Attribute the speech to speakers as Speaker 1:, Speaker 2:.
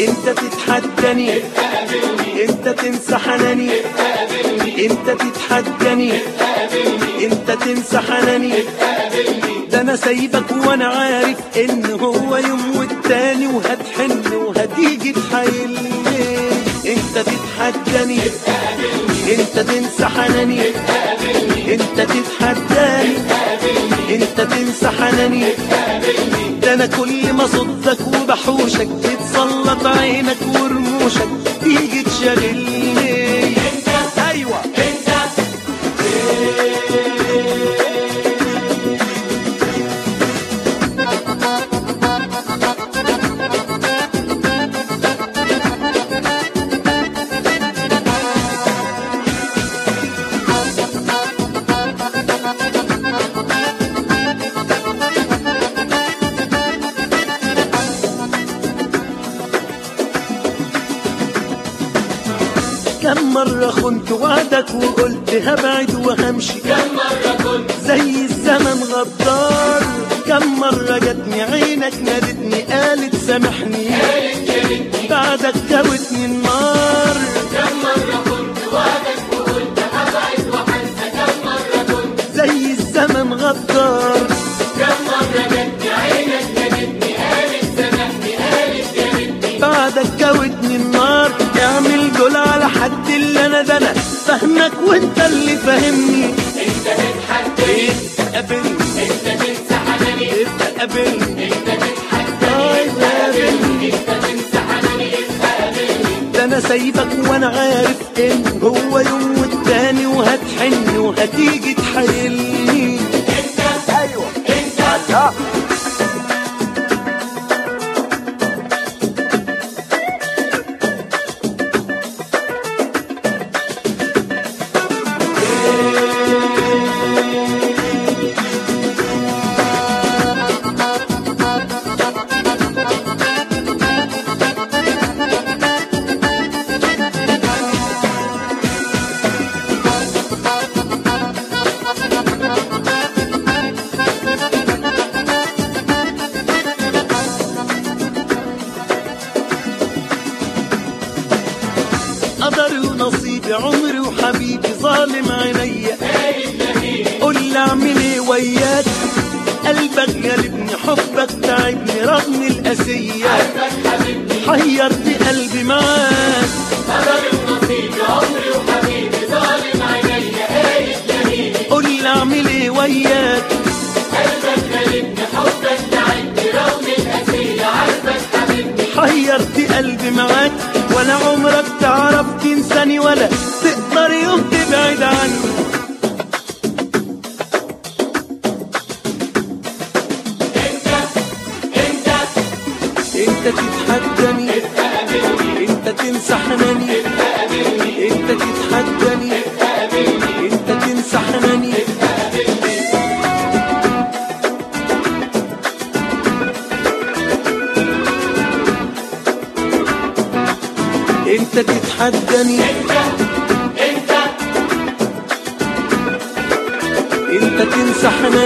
Speaker 1: انت تتحداني انت تنسى حناني انت تتحداني انت تنسى حناني ده انا سايبك وانا عارف ان هو يوم والتاني وهتحن وهتيجي تحايلني انت تتحداني انت تنسى حناني انت تتحداني انت تنسى حناني ده انا كل ما صدك وبحوشك تتسلط عينك ورموشك تيجي تشغلني انت ايوه انت كم مرة خنت وعدك وقلت هبعد وهمشي
Speaker 2: كم مرة كنت
Speaker 1: زي الزمن غدار كم مرة جتني عينك نادتني قالت سامحني
Speaker 2: قالت يا بنتي
Speaker 1: بعدك جابتني النار
Speaker 2: كم مرة كنت وعدك وقلت هبعد وهنسى كم مرة كنت
Speaker 1: زي الزمن غدار
Speaker 2: كم مرة جت عينك نادتني قالت سامحني قالت يا بنتي
Speaker 1: بعدك جاوتني النار اعمل دول على حد اللي انا ده انا فاهمك وانت اللي فاهمني
Speaker 2: انت تتحدى
Speaker 1: قابلني
Speaker 2: انت تنسى حناني
Speaker 1: انت قابلني
Speaker 2: انت تتحدى
Speaker 1: طيب قابلني
Speaker 2: انت تنسى حناني قابلني
Speaker 1: ده انا سايبك وانا عارف ان هو يوم والتاني وهتحن وهتيجي تحايلني
Speaker 2: انت
Speaker 1: ايوه
Speaker 2: انت
Speaker 1: قدري ونصيبي عمري وحبيبي ظالم عينيا
Speaker 2: قالت لمين
Speaker 1: قول لي اعمل ايه وياك قلبك غالبني حبك تعبني رغم القاسية
Speaker 2: عارفك حبيبتي
Speaker 1: حيرت قلبي معاك
Speaker 2: قدر ونصيبي عمري وحبيبي ظالم عينيا قالت لمين
Speaker 1: قول لي اعمل ايه وياك
Speaker 2: قلبك غالبني حبك تعبني رغم القاسية عارفك حبيبتي
Speaker 1: حيرت قلبي معاك ولا عمرك تعرف تنساني ولا تقدر يوم تبعد عني
Speaker 2: انت انت
Speaker 1: انت تتحداني انت تنسى حناني انت تتحداني انت تنسى حناني انت تتحداني
Speaker 2: انت انت
Speaker 1: انت تنسى حناني